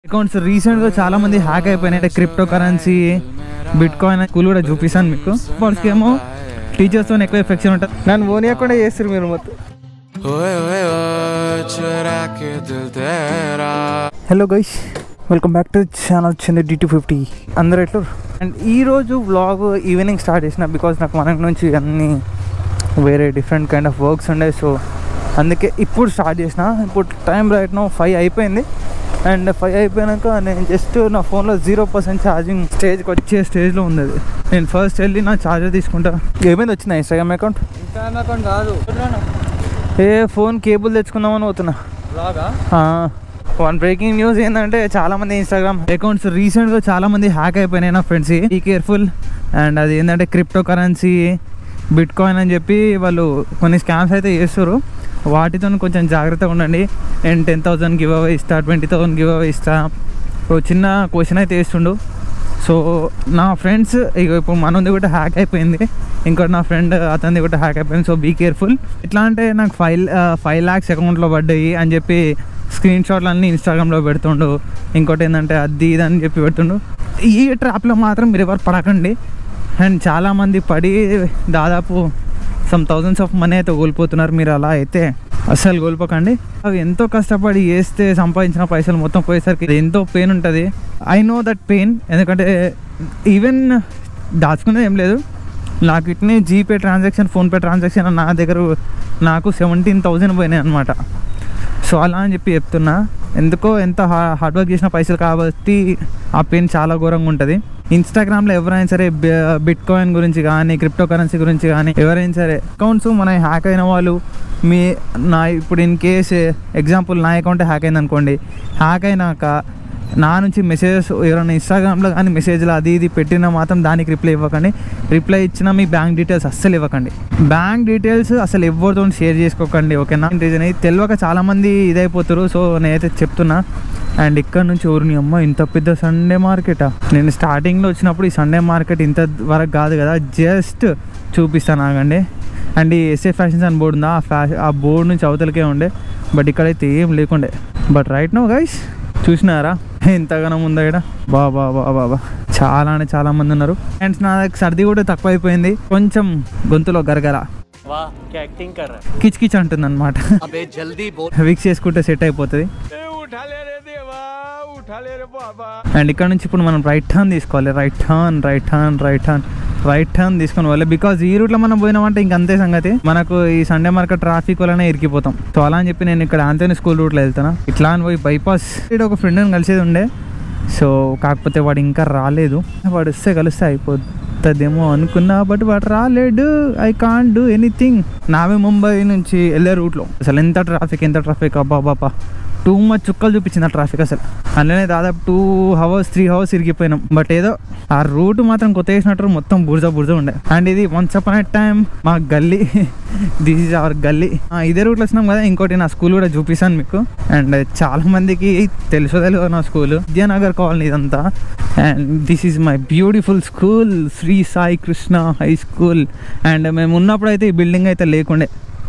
Accounts రీసెంట్గా చాలా మంది హ్యాక్ అయిపోయినాయి అంటే cryptocurrency bitcoin school కూడా చూపిస్తాను మీకు వాళ్ళకి ఏమో టీచర్స్తో ఎక్కువ ఎఫెక్షన్ ఉంటుంది నన్ను పోనీయకుండా చేస్తారు మీరు మొత్తం ओए ओए ओए चुरा के दिल तेरा hello guys welcome back to channel వచ్చింది డి టూ ఫిఫ్టీ అందరూ ఎట్లు అండ్ ఈరోజు వ్లాగ్ ఈవినింగ్ స్టార్ట్ చేసిన బికాజ్ నాకు మన నుంచి అన్ని వేరే డిఫరెంట్ కైండ్ ఆఫ్ వర్క్స్ ఉండే సో అందుకే ఇప్పుడు స్టార్ట్ చేసిన ఇప్పుడు టైం రైట్ నో ఫైవ్ అయిపోయింది అండ్ ఫైవ్ అయిపోయాక నేను జస్ట్ నా ఫోన్లో జీరో పర్సెంట్ ఛార్జింగ్ స్టేజ్కి వచ్చే స్టేజ్లో ఉంది అది నేను ఫస్ట్ వెళ్ళి నా ఛార్జర్ తీసుకుంటా ఏమైంది వచ్చిందా ఇన్స్టాగ్రామ్ అకౌంట్ అకౌంట్ కాదు ఏ ఫోన్ కేబుల్ తెచ్చుకుందామని పోతున్నా లాగా వన్ బ్రేకింగ్ న్యూస్ ఏంటంటే చాలా మంది ఇన్స్టాగ్రామ్ అకౌంట్స్ రీసెంట్గా చాలా మంది హ్యాక్ అయిపోయినాయి నా ఫ్రెండ్స్ ఈ కేర్ఫుల్ అండ్ అది ఏంటంటే క్రిప్టో కరెన్సీ బిట్ కాయిన్ అని చెప్పి వాళ్ళు కొన్ని స్కామ్స్ అయితే చేస్తారు వాటితో కొంచెం జాగ్రత్తగా ఉండండి నేను టెన్ థౌసండ్ గివ్ అవే ఇస్తా ట్వంటీ థౌసండ్ గివ్ అవే ఇస్తా ఓ చిన్న క్వశ్చన్ అయితే వేస్తుండు సో నా ఫ్రెండ్స్ ఇక ఇప్పుడు మనది కూడా హ్యాక్ అయిపోయింది ఇంకోటి నా ఫ్రెండ్ అతనిది కూడా హ్యాక్ అయిపోయింది సో బీ కేర్ఫుల్ ఎట్లా అంటే నాకు ఫైవ్ ఫైవ్ ల్యాక్స్ అకౌంట్లో పడ్డాయి అని చెప్పి స్క్రీన్ షాట్లు అన్నీ ఇన్స్టాగ్రామ్లో పెడుతుండు ఇంకోటి ఏంటంటే అది ఇది అని చెప్పి పెడుతుండు ఈ ట్రాప్లో మాత్రం మీరు ఎవరు పడకండి అండ్ చాలామంది పడి దాదాపు సమ్ థౌజండ్స్ ఆఫ్ మనీ అయితే కోల్పోతున్నారు మీరు అలా అయితే అస్సలు కోల్పోకండి అవి ఎంతో కష్టపడి చేస్తే సంపాదించిన పైసలు మొత్తం పోయేసరికి ఇది ఎంతో పెయిన్ ఉంటుంది ఐ నో దట్ పెయిన్ ఎందుకంటే ఈవెన్ దాచుకునేది ఏం లేదు నాకు ఇట్నే జీపే ట్రాన్సాక్షన్ ఫోన్పే ట్రాన్సాక్షన్ నా దగ్గర నాకు సెవెంటీన్ థౌజండ్ పోయినాయి అనమాట సో అలా అని చెప్పి చెప్తున్నా ఎందుకో ఎంత హా- హార్డ్ వర్క్ చేసిన పైసలు కాబట్టి ఆ పెయిన్ చాలా ఘోరంగా ఉంటుంది ఇన్స్టాగ్రామ్లో ఎవరైనా సరే బి- బిట్ కాయిన్ గురించి కానీ క్రిప్టో కరెన్సీ గురించి కానీ ఎవరైనా సరే అకౌంట్స్ మన హ్యాక్ అయిన వాళ్ళు మీ నా ఇప్పుడు ఇన్ కేస్ ఎగ్జాంపుల్ నా అకౌంట్ హ్యాక్ అయింది అనుకోండి హ్యాక్ అయినాక నా నుంచి మెసేజెస్ ఎవరైనా ఇన్స్టాగ్రామ్లో కానీ మెసేజ్లు అది ఇది పెట్టినా మాత్రం దానికి రిప్లై ఇవ్వకండి రిప్లై ఇచ్చినా మీ బ్యాంక్ డీటెయిల్స్ అస్సలు ఇవ్వకండి బ్యాంక్ డీటెయిల్స్ అసలు ఎవరితో షేర్ చేసుకోకండి ఓకేనా రీజన్ ఇది తెలియక చాలామంది ఇదైపోతారు సో నేనైతే చెప్తున్నా అండ్ ఇక్కడ నుంచి ఊరిని అమ్మ ఇంత పెద్ద సండే మార్కెటా నేను స్టార్టింగ్లో వచ్చినప్పుడు ఈ సండే మార్కెట్ ఇంత వరకు కాదు కదా జస్ట్ చూపిస్తాను ఆగండి అండ్ ఈ ఎస్ఏ ఫ్యాషన్స్ అని బోర్డు ఉందా ఆ ఫ్యాషన్ ఆ బోర్డు నుంచి అవతలకే ఉండే బట్ ఇక్కడైతే ఏం లేకుండే బట్ రైట్ నో గైస్ చూసినారా ఎంతగానం ఉందా ఇక్కడ బా బా బా బాబా చాలా అంటే చాలా మంది ఉన్నారు అండ్ నా దగ్గర సర్ది కూడా తక్కువ అయిపోయింది కొంచెం గొంతులో గరగర वाह क्या एक्टिंग कर रहा है కిచ్ కిచ్ అంటుంది అనమాట अबे जल्दी बोल విక్స్ చేసుకుంటే సెట్ అయిపోతుంది उठा ले रे देवा उठा ले रे बाबा అండ్ ఇక్కడ నుంచి ఇప్పుడు మనం రైట్ టర్న్ తీసుకోవాలి right turn right turn right turn right turn తీసుకొని పోవాలి బికాజ్ ఈ రూట్లో మనం పోయినామంటే ఇంక అంతే సంగతి మనకు ఈ సండే మార్కెట్ ట్రాఫిక్ వల్లనే ఇరికిపోతాం సో అలా అని చెప్పి నేను ఇక్కడ ఆంతోని స్కూల్ రూట్లో వెళ్తాను ఇట్లా అని పోయి బైపాస్ ఇక్కడ ఒక ఫ్రెండ్ని కలిసేది ఉండే సో కాకపోతే వాడు ఇంకా రాలేదు వాడు వస్తే కలిస్తే అయిపోతుందేమో అనుకున్నా బట్ వాడు రాలేడు ఐ కాంట్ డూ ఎనీథింగ్ నావే ముంబై నుంచి వెళ్ళే రూట్లో అసలు ఎంత ట్రాఫిక్ ఎంత ట్రాఫిక్ అబ్బా బాబా టూ మచ్ చుక్కలు చూపించింది ఆ ట్రాఫిక్ అసలు అందులోనే దాదాపు టూ అవర్స్ త్రీ అవర్స్ ఇరిగిపోయినాం బట్ ఏదో ఆ రూట్ మాత్రం కొత్త వేసినట్టు మొత్తం బురద బురద ఉండే అండ్ ఇది వన్స్ అపాన్ ఎట్ టైం మా గల్లీ దిస్ ఇస్ అవర్ గల్లీ ఇదే రూట్లో వచ్చినాం కదా ఇంకోటి నా స్కూల్ కూడా చూపిస్తాను మీకు అండ్ చాలా మందికి తెలుసో తెలియదు నా స్కూల్ విద్యానగర్ కాలనీ ఇదంతా and this is my beautiful school Sri Sai Krishna high school and మేము ఉన్నప్పుడు అయితే ఈ బిల్డింగ్ అయితే లేకుండే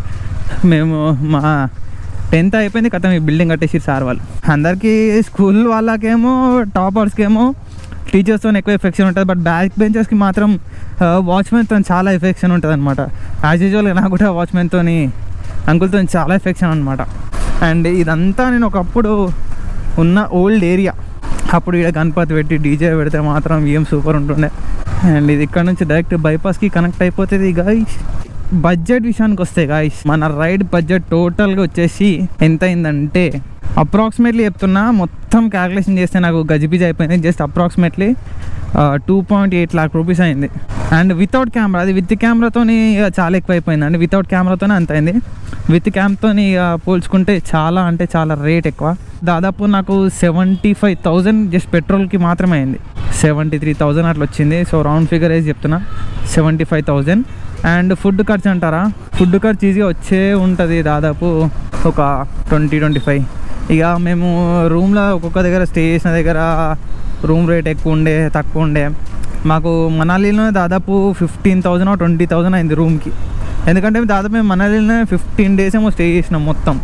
మేము మా టెన్త్ అయిపోయింది కథ ఈ బిల్డింగ్ కట్టేసి సార్ వాళ్ళు అందరికీ స్కూల్ వాళ్ళకేమో టాపర్స్కేమో టీచర్స్తో ఎక్కువ ఎఫెక్షన్ ఉంటుంది బట్ బ్యాక్ బెంచర్స్కి మాత్రం వాచ్మెన్తో చాలా ఎఫెక్షన్ ఉంటుంది అనమాట యాజ్ యూజువల్గా నాకు కూడా వాచ్మెన్తో అంకుల్తో చాలా ఎఫెక్షన్ అనమాట అండ్ ఇదంతా నేను ఒకప్పుడు ఉన్న ఓల్డ్ ఏరియా అప్పుడు ఇక్కడ గణపతి పెట్టి డీజే పెడితే మాత్రం ఏం సూపర్ ఉంటుండే అండ్ ఇది ఇక్కడ నుంచి డైరెక్ట్ బైపాస్కి కనెక్ట్ అయిపోతుంది గాయస్ బడ్జెట్ విషయానికి వస్తే గాయస్ మన రైడ్ బడ్జెట్ టోటల్గా వచ్చేసి ఎంత అయిందంటే అప్రాక్సిమేట్లీ చెప్తున్నా మొత్తం క్యాలిక్యులేషన్ చేస్తే నాకు గజిబిజి అయిపోయింది just approximately two point eight lakh rupees అయింది అండ్ వితౌట్ కెమెరా అది విత్ కెమెరాతోని ఇక చాలా ఎక్కువ అయిపోయింది అండి వితౌట్ కెమెరాతోనే అంత అయింది విత్ క్యామ్తోని ఇక పోల్చుకుంటే చాలా అంటే చాలా రేట్ ఎక్కువ దాదాపు నాకు సెవెంటీ ఫైవ్ థౌజండ్ జస్ట్ పెట్రోల్కి మాత్రమే అయింది సెవెంటీ త్రీ థౌజండ్ అట్లా వచ్చింది సో రౌండ్ ఫిగర్ వేసి చెప్తున్నా seventy five thousand and food ఖర్చు అంటారా ఫుడ్ ఖర్చు ఈజీగా వచ్చే ఉంటుంది దాదాపు ఒక ట్వంటీ ట్వంటీ ఫైవ్ ఇక మేము రూమ్లో ఒక్కొక్క దగ్గర స్టే చేసిన దగ్గర రూమ్ రేట్ ఎక్కువ ఉండే తక్కువ ఉండే మాకు మనాలిలో దాదాపు ఫిఫ్టీన్ థౌజండ్ ట్వంటీ థౌజండ్ అయింది రూమ్కి ఎందుకంటే దాదాపు మేము మనాలిలోనే ఫిఫ్టీన్ డేస్ ఏమో స్టే చేసినాం మొత్తం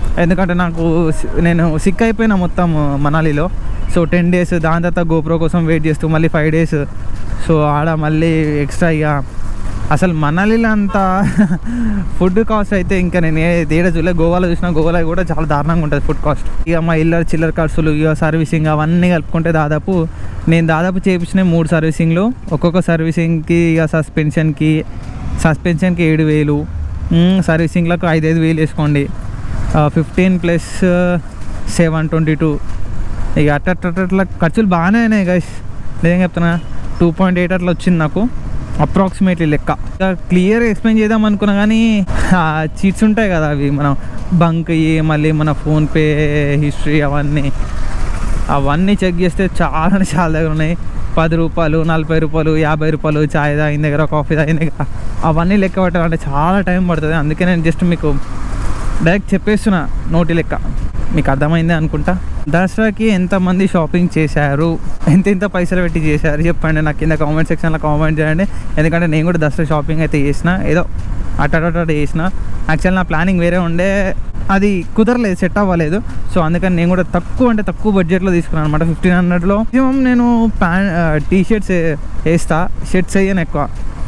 ఎందుకంటే నాకు సి- నేను సిక్ అయిపోయినా మొత్తం మనాలిలో సో టెన్ డేస్ దాని తర్వాత గోప్రో కోసం వెయిట్ చేస్తూ మళ్ళీ ఫైవ్ డేస్ సో ఆడ మళ్ళీ ఎక్స్ట్రా ఇక అసలు మనాలిలో అంత ఫుడ్ కాస్ట్ అయితే ఇంకా నేను ఏ తేడా చూడలే గోవాలో చూసినా గోవాలో కూడా చాలా దారుణంగా ఉంటుంది ఫుడ్ కాస్ట్ ఇక మా ఇల్లర్ చిల్లర ఖర్చులు ఇక సర్వీసింగ్ అవన్నీ కలుపుకుంటే దాదాపు నేను దాదాపు చేయించిన మూడు సర్వీసింగ్లు ఒక్కొక్క సర్వీసింగ్కి ఇక సస్పెన్షన్కి సస్పెన్షన్కి ఏడు వేలు మ్, సర్వీసింగ్లకు ఐదైదు వేలు వేసుకోండి fifteen plus seven twenty two ఇక అట్ట అట్ట అట్ట అట్లా ఖర్చులు బాగానే అయినాయి గైస్ నిజంగా చెప్తున్నా టూ పాయింట్ ఎయిట్ అట్లా వచ్చింది నాకు అప్రాక్సిమేట్లీ లెక్క క్లియర్ ఎక్స్ప్లెయిన్ చేద్దాం అనుకున్నా కానీ చీట్స్ ఉంటాయి కదా అవి మనం బంక్ మళ్ళీ మన ఫోన్పే హిస్టరీ అవన్నీ అవన్నీ చెక్ చేస్తే చాలా అంటే చాలా దగ్గర ఉన్నాయి పది రూపాయలు నలభై రూపాయలు యాభై రూపాయలు చాయ్ తాగిన దగ్గర కాఫీ తాగిన దగ్గర అవన్నీ లెక్క పెట్టాలంటే చాలా టైం పడుతుంది అందుకే నేను జస్ట్ మీకు డైరెక్ట్ చెప్పేస్తున్నా నోటి లెక్క మీకు అర్థమైంది అనుకుంటా దసరాకి ఎంతమంది షాపింగ్ చేశారు ఎంత ఎంత పైసలు పెట్టి చేశారు చెప్పండి నాకు కింద కామెంట్ సెక్షన్లో కామెంట్ చేయండి ఎందుకంటే నేను కూడా దసరా షాపింగ్ అయితే చేసిన ఏదో అట్ట చేసిన యాక్చువల్ నా ప్లానింగ్ వేరే ఉండే అది కుదరలేదు సెట్ అవ్వలేదు సో అందుకని నేను కూడా తక్కువ అంటే తక్కువ బడ్జెట్లో తీసుకున్నాను అనమాట ఫిఫ్టీన్ హండ్రెడ్లో మినిమం నేను ప్యాన్ టీ షర్ట్స్ వేస్తా షర్ట్స్ వేయను ఎక్కువ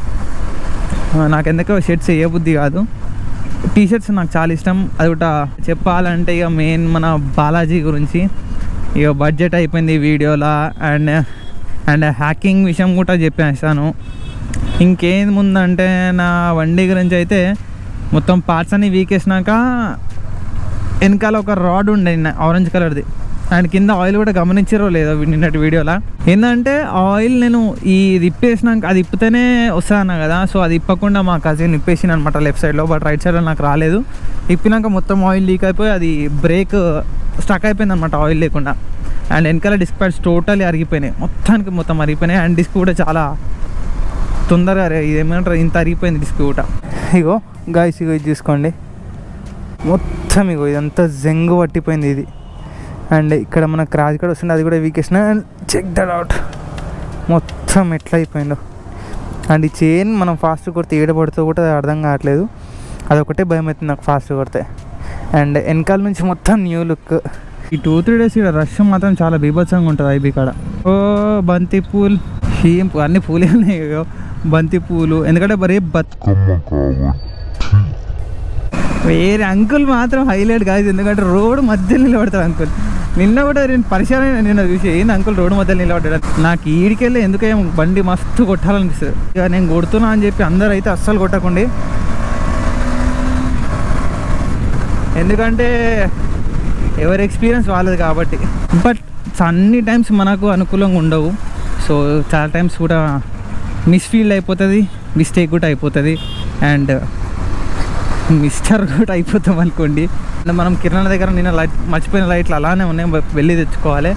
నాకు ఎందుకో షర్ట్స్ వేయబుద్ధి కాదు టీ షర్ట్స్ నాకు చాలా ఇష్టం అది ఒకట చెప్పాలంటే ఇక మెయిన్ మన బాలాజీ గురించి ఇక బడ్జెట్ అయిపోయింది ఈ వీడియోలో అండ్ అండ్ హ్యాకింగ్ విషయం కూడా చెప్పేస్తాను ఇంకేం ముందంటే నా వండి గురించి అయితే మొత్తం పార్ట్స్ అన్ని వీకేసినాక వెనకాల ఒక రాడ్ ఉండే ఆరెంజ్ కలర్ది అండ్ కింద ఆయిల్ కూడా గమనించారో లేదో నిన్నటి వీడియోలో ఏంటంటే ఆయిల్ నేను ఈ ఇప్పేసినాక అది ఇప్పితేనే వస్తాను కదా సో అది ఇప్పకుండా మా కజిన్ ఇప్పేసిన అనమాట లెఫ్ట్ సైడ్లో బట్ రైట్ సైడ్లో నాకు రాలేదు ఇప్పినాక మొత్తం ఆయిల్ లీక్ అయిపోయి అది బ్రేక్ స్టక్ అయిపోయింది అనమాట ఆయిల్ లేకుండా అండ్ వెనకాల డిస్క్ ప్యాడ్స్ టోటలీ అరిగిపోయినాయి మొత్తానికి మొత్తం అరిగిపోయినాయి అండ్ డిస్క్ కూడా చాలా తొందరగా అరే- ఇది ఏమంటారు ఇంత అరిగిపోయింది డిస్క్ కూడా ఇగో గాయస్ ఇగో ఇది చూసుకోండి మొత్తం ఇగో ఇదంతా జంగు పట్టిపోయింది ఇది అండ్ ఇక్కడ మన క్రాజ్ కూడా వస్తుంది అది కూడా వీకేసిన అండ్ చెక్ దట్ అవుట్ మొత్తం ఎట్లా అయిపోయిందో అండ్ ఈ చైన్ మనం ఫాస్ట్ కొడితే ఏడబడుతూ కూడా అర్థం కావట్లేదు అదొకటే భయం అవుతుంది నాకు ఫాస్ట్ కొడితే అండ్ వెనకాల నుంచి మొత్తం న్యూ లుక్ ఈ టూ త్రీ డేస్ ఇక్కడ రష్ మాత్రం చాలా బీభత్సంగా ఉంటుంది ఐబీ కాడ ఓ బంతి పూలు ఏం పూ- అన్ని పూలే ఉన్నాయి ఇగో. బంతి పూలు ఎందుకంటే మరీ బత్ వేరే అంకుల్ మాత్రం హైలైట్ కాదు ఎందుకంటే రోడ్ మధ్యలో నిలబడతాడు అంకుల్ నిన్న కూడా నేను పరిచయం నిన్న చూసి ఏంది అంకుల్ రోడ్డు మధ్యలో నిలబడ్డాడు నాకు ఈడికెళ్ళి ఎందుకేమో బండి మస్తు కొట్టాలనిపిస్తుంది ఇక నేను కొడుతున్నా అని చెప్పి అందరూ అయితే అస్సలు కొట్టకండి ఎందుకంటే ఎవరి ఎక్స్పీరియన్స్ వాళ్ళది కాబట్టి బట్ అన్ని టైమ్స్ మనకు అనుకూలంగా ఉండవు సో చాలా టైమ్స్ కూడా మిస్ఫీల్డ్ అయిపోతుంది మిస్టేక్ కూడా అయిపోతుంది అండ్ మిస్టర్ కూడా అయిపోతాం అనుకోండి అంటే మనం కిరణాల దగ్గర నిన్న లైట్ మర్చిపోయిన లైట్లు అలానే ఉన్నాయి బ- వెళ్ళి తెచ్చుకోవాలి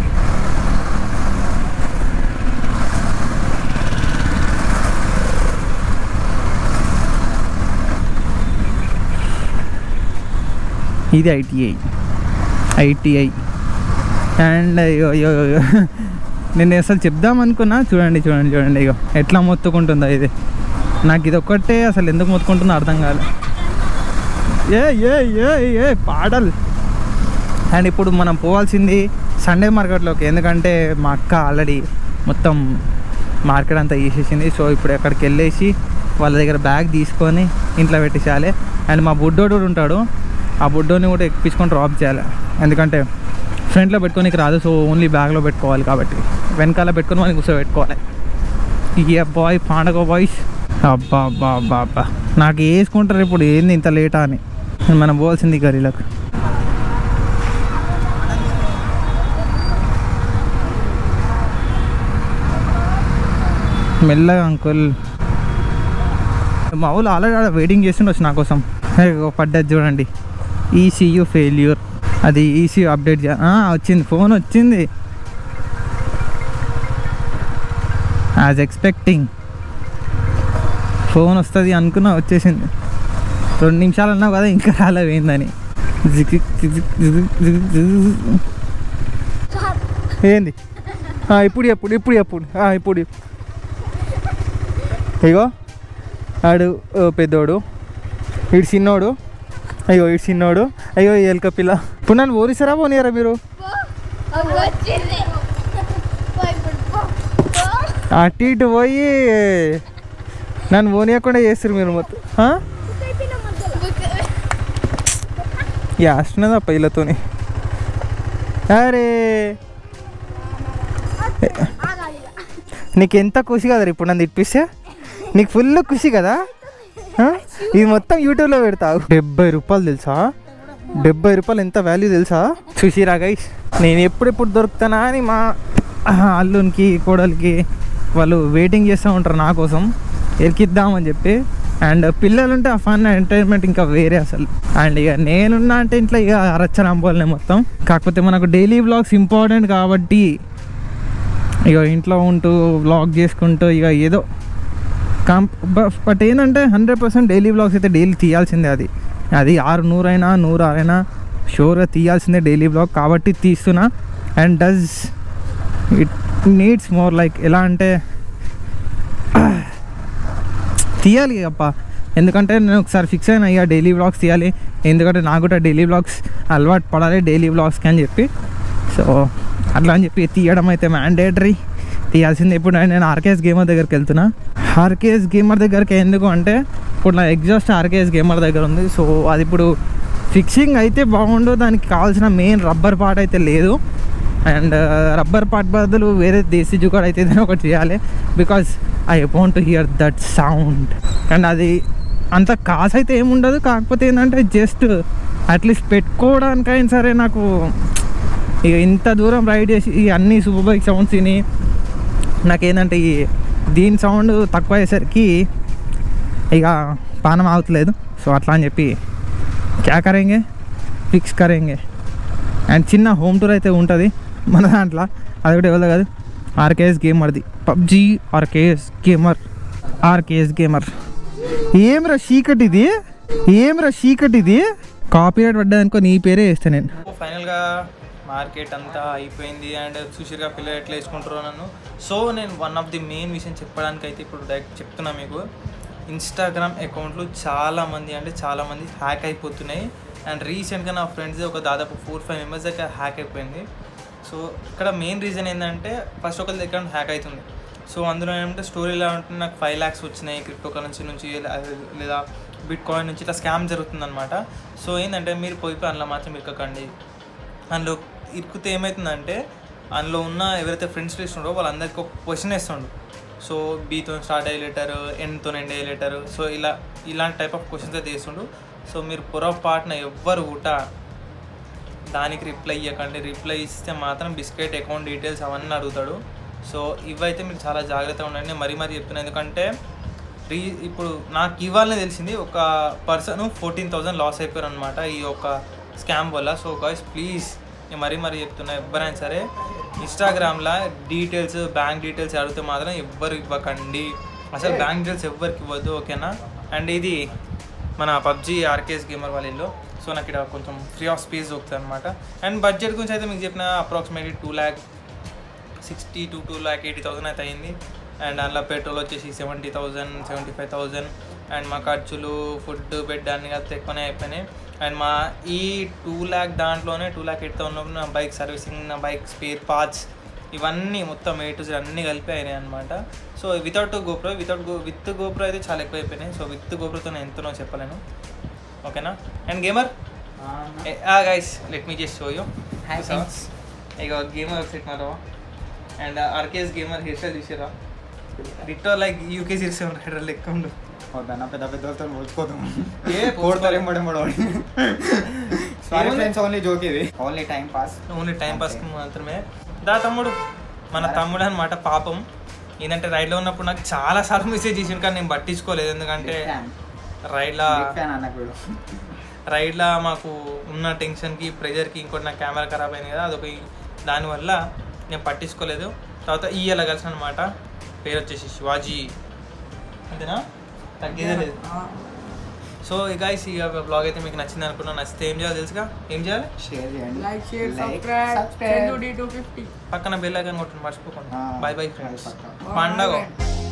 ఇది ఐటీఐ ఐటీఐ అండ్ అయ్యో అయ్యో అయ్యో. నేను అసలు చెప్దాం అనుకున్నా చూడండి చూడండి చూడండి ఇగో ఎట్లా మొత్తుకుంటుందో ఇది నాకు ఇది ఒక్కటే అసలు ఎందుకు మొత్తుకుంటుందో అర్థం కాలే ఏ ఏ ఏ ఏ పాడల్ అండ్ ఇప్పుడు మనం పోవాల్సింది సండే మార్కెట్లోకి ఎందుకంటే మా అక్క ఆల్రెడీ మొత్తం మార్కెట్ అంతా తీసేసింది సో ఇప్పుడు అక్కడికి వెళ్ళేసి వాళ్ళ దగ్గర బ్యాగ్ తీసుకొని ఇంట్లో పెట్టేసేయాలి అండ్ మా బుడ్డోడు కూడా ఉంటాడు ఆ బుడ్డోని కూడా ఎక్కించుకొని డ్రాప్ చేయాలి ఎందుకంటే ఫ్రంట్లో పెట్టుకోనికి రాదు సో ఓన్లీ బ్యాగ్లో పెట్టుకోవాలి కాబట్టి వెనకాల పెట్టుకొని మనం కూర్చోబెట్టుకోవాలి ఇక బాయ్ పాండగ బాయ్స్ అబ్బా అబ్బా అబ్బా అబ్బా నాకు వేసుకుంటారు ఇప్పుడు ఏంది ఇంత లేటా అని మనం పోవాల్సింది గరీలకు మెల్లగా అంకుల్ మా ఊళ్ళు ఆల్రెడీ ఆడ వెయిటింగ్ చేస్తుండొచ్చు నా కోసం ఇగో పడ్డది చూడండి ఈసీయూ ఫెయిల్యూర్ అది ఈసీయూ అప్డేట్ చే ఆ, వచ్చింది ఫోన్ వచ్చింది యాజ్ ఎక్స్పెక్టింగ్ ఫోన్ వస్తుంది అనుకున్నా వచ్చేసింది రెండు నిమిషాలు అన్నావు కదా ఇంకా రాలేదు ఏందని జిగ్ జిగ్ జిగ్ జిగ్ జిగ్ జిగ్. ఏంది ఆ, ఇప్పుడు ఎప్పుడు ఇప్పుడు ఎప్పుడు ఆ, ఇప్పుడు ఇగో ఆడు ఓ పెద్దోడు వీడు చిన్నోడు అయ్యో ఈ చిన్నోడు అయ్యో ఈ ఎలుక పిల్ల ఇప్పుడు నన్ను ఓరిసారా పోనీయరా మీరు వచ్చింది పోయి ఇప్పుడు పో. పో. అటు ఇటు పోయి నన్ను పోనీయకుండా చేస్తారు మీరు మొత్తం ఆ? బుక్ యాస్తున్నది ఆ పైలతోని అరే ఆగాలి ఇక. నీకు ఎంత ఖుషి కదరా ఇప్పుడు నన్ను తిప్పిస్తే నీకు ఫుల్ ఖుషి కదా ఆ? ఇది మొత్తం యూట్యూబ్లో పెడతావు డెబ్బై రూపాయలు తెలుసా డెబ్బై రూపాయలు ఎంత వాల్యూ తెలుసా చూసిరా గైస్ నేను ఎప్పుడెప్పుడు దొరుకుతానా అని మా అల్లునికి కోడలికి వాళ్ళు వెయిటింగ్ చేస్తూ ఉంటారు నా కోసం ఎరికిద్దామని చెప్పి అండ్ పిల్లలు ఉంటే ఆ ఫన్ ఎంటర్టైన్మెంట్ ఇంకా వేరే అసలు అండ్ ఇక నేనున్నా అంటే ఇంట్లో ఇక రచ్చరంపోలే మొత్తం కాకపోతే మనకు డైలీ బ్లాగ్స్ ఇంపార్టెంట్ కాబట్టి ఇక ఇంట్లో ఉంటూ వ్లాగ్ చేసుకుంటూ ఇక ఏదో కాంప్ బట్ ఏంటంటే హండ్రెడ్ పర్సెంట్ డైలీ బ్లాగ్స్ అయితే డైలీ తీయాల్సిందే అది అది ఆరు నూరైనా నూరు ఆరైనా షోర్గా తీయాల్సిందే డైలీ బ్లాగ్ కాబట్టి తీస్తున్నా and does it needs more like ఎలా అంటే తీయాలి అప్ప ఎందుకంటే నేను ఒకసారి ఫిక్స్ అయినా ఇక డైలీ బ్లాగ్స్ తీయాలి ఎందుకంటే నాకు కూడా డైలీ బ్లాగ్స్ అలవాటు పడాలి డైలీ బ్లాగ్స్కి అని చెప్పి సో అట్లా అని చెప్పి తీయడం అయితే మ్యాండేటరీ తీయాల్సింది ఇప్పుడు నేను ఆర్కేఎస్ గేమర్ దగ్గరికి వెళ్తున్నా ఆర్కేఎస్ గేమర్ దగ్గరికి ఎందుకు అంటే ఇప్పుడు నా ఎగ్జాస్ట్ ఆర్కేఎస్ గేమర్ దగ్గర ఉంది సో అది ఇప్పుడు ఫిక్సింగ్ అయితే బాగుండు దానికి కావాల్సిన మెయిన్ రబ్బర్ పార్ట్ అయితే లేదు అండ్ రబ్బర్ పార్ట్ బదులు వేరే దేశీ జుగాడ్ అయితే ఏదైనా ఒకటి చేయాలి because I want to hear that sound and అది అంత కాస్ అయితే ఏముండదు కాకపోతే ఏంటంటే జస్ట్ అట్లీస్ట్ పెట్టుకోవడానికైనా సరే నాకు ఇక ఇంత దూరం రైడ్ చేసి ఈ అన్ని సూపర్ బైక్ సౌండ్స్ విని నాకేంటంటే ఈ దీని సౌండ్ తక్కువ అయ్యేసరికి ఇక పానం ఆగుతలేదు సో అట్లా అని చెప్పి క్యా కరేంగే ఫిక్స్ కరేంగే అండ్ చిన్న హోమ్ టూర్ అయితే ఉంటుంది మన దాంట్లో అది కూడా ఎవరు కాదు ఆర్కేఎస్ గేమర్ది PUBG RKS gamer RKS gamer ఏమిరా చీకటి ఇది ఏమిరా చీకటి ఇది కాపీరైట్ పడ్డాదనుకో నీ పేరే వేస్తాను నేను ఫైనల్గా మార్కెట్ అంతా అయిపోయింది అండ్ సుషిర్గా పిల్లలు ఎట్లా వేసుకుంటారో నన్ను సో నేను వన్ ఆఫ్ ది మెయిన్ విషయం చెప్పడానికి అయితే ఇప్పుడు డైరెక్ట్ చెప్తున్నా మీకు ఇన్స్టాగ్రామ్ అకౌంట్లు చాలామంది అంటే చాలామంది హ్యాక్ అయిపోతున్నాయి అండ్ రీసెంట్గా నా ఫ్రెండ్స్ ఒక దాదాపు ఫోర్ ఫైవ్ మెంబర్స్ దగ్గర హ్యాక్ అయిపోయింది సో ఇక్కడ మెయిన్ రీజన్ ఏంటంటే ఫస్ట్ ఒకరి దగ్గర హ్యాక్ అవుతుంది సో అందులో ఏంటంటే స్టోరీ ఎలా ఉంటుంది నాకు ఫైవ్ ల్యాక్స్ వచ్చినాయి క్రిప్టో కరెన్సీ నుంచి లే- లేదా బిట్ కాయిన్ నుంచి ఇట్లా స్కామ్ జరుగుతుందన్నమాట సో ఏంటంటే మీరు పోయి పోయి అందులో మాత్రం ఇరకకండి అందులో ఇరుకుతే ఏమవుతుందంటే అందులో ఉన్న ఎవరైతే ఫ్రెండ్స్ లిస్ట్ ఉండో వాళ్ళందరికీ ఒక క్వశ్చన్ వేస్తుండు సో బీతో స్టార్ట్ అయ్యే లెటర్ ఎన్తో ఎండ్ అయ్యే లెటర్ సో ఇలా ఇలాంటి టైప్ ఆఫ్ క్వశ్చన్స్ అయితే వేస్తుండు సో మీరు పొరపాటున ఎవ్వరు కూడా దానికి రిప్లై ఇవ్వకండి రిప్లై ఇస్తే మాత్రం బిస్కెట్ అకౌంట్ డీటెయిల్స్ అవన్నీ అడుగుతాడు సో ఇవైతే మీరు చాలా జాగ్రత్తగా ఉండండి మరీ మరీ చెప్తున్నాను ఎందుకంటే రీ ఇప్పుడు నాకు ఇవ్వాలనే తెలిసింది ఒక పర్సన్ ఫోర్టీన్ థౌజండ్ లాస్ అయిపోయారు అనమాట ఈ యొక్క స్కామ్ వల్ల సో గాయస్ ప్లీజ్ నేను మరీ మరీ చెప్తున్నా ఎవరైనా సరే ఇన్స్టాగ్రామ్లో డీటెయిల్స్ బ్యాంక్ డీటెయిల్స్ అడిగితే మాత్రం ఎవ్వరు ఇవ్వకండి అసలు బ్యాంక్ డీటెయిల్స్ ఎవ్వరికి ఇవ్వద్దు ఓకేనా అండ్ ఇది మన పబ్జీ ఆర్కేఎస్ గేమర్ వాళ్ళ ఇల్లు సో నాకు ఇక్కడ కొంచెం ఫ్రీ ఆఫ్ స్పేస్ దొరుకుతుంది అనమాట అండ్ బడ్జెట్ గురించి అయితే మీకు చెప్పిన approximately two lakh sixty two two lakh eighty thousand అయితే అయింది అండ్ అందులో పెట్రోల్ వచ్చేసి seventy thousand seventy five thousand and మా ఖర్చులు ఫుడ్ బెడ్ అన్ని కలిపి ఎక్కువనే అయిపోయినాయి అండ్ మా ఈ టూ ల్యాక్ దాంట్లోనే టూ ల్యాక్ ఎయిట్ థౌసండ్ నా బైక్ సర్వీసింగ్ నా బైక్ స్పేర్ పార్ట్స్ ఇవన్నీ మొత్తం ఏ టు జెడ్ అన్నీ కలిపి అయినాయి అనమాట so without GoPro without go with GoPro అయితే చాలా ఎక్కువ అయిపోయినాయి సో విత్ గోప్రోతో నేను ఎంతనో చెప్పలేను ఓకేనా and gamer guys let me just show you ఇక గేమర్ వెబ్సైట్ మారవా and RKS gamer hair style చూసారా డిట్టో లైక్ యూకే సిరీస్ ఉంటాడు లెక్క ఉండు వద్దన్న పెద్ద పెద్ద వాళ్ళతో పోల్చుకోదాం ఏ కోడతారు ఏం పడే సారీ ఏముంది? ఫ్రెండ్స్ ఓన్లీ జోక్ ఇది only time pass only time pass మాత్రమే దా తమ్ముడు మన తమ్ముడు అనమాట పాపం ఏంటంటే రైడ్లో ఉన్నప్పుడు నాకు చాలా సార్లు మెసేజ్ చేసిండు కానీ నేను పట్టించుకోలేదు ఎందుకంటే రైడ్లా ఫ్యాన్ అన్న కూడా రైడ్లో మాకు ఉన్న టెన్షన్కి ప్రెజర్కి ఇంకోటి నా కెమెరా ఖరాబ్ అయింది కదా అదొక దానివల్ల నేను పట్టించుకోలేదు తర్వాత ఈయల కలిసి అనమాట పేరు వచ్చేసి శివాజీ అంతేనా తగ్గేదే లేదు సో ఇక ఈ బ్లాగ్ అయితే మీకు నచ్చింది అనుకున్నా నచ్చితే ఏం చేయాలి తెలుసుగా ఏం చేయాలి షేర్ చేయండి Like, share, Like, subscribe. subscribe. Send to D250. పక్కన బెల్ ఐకాన్ కొట్టండి మర్చిపోకండి ఆ, బాయ్ బాయ్ ఫ్రెండ్స్ పక్కా. పండగ Bye.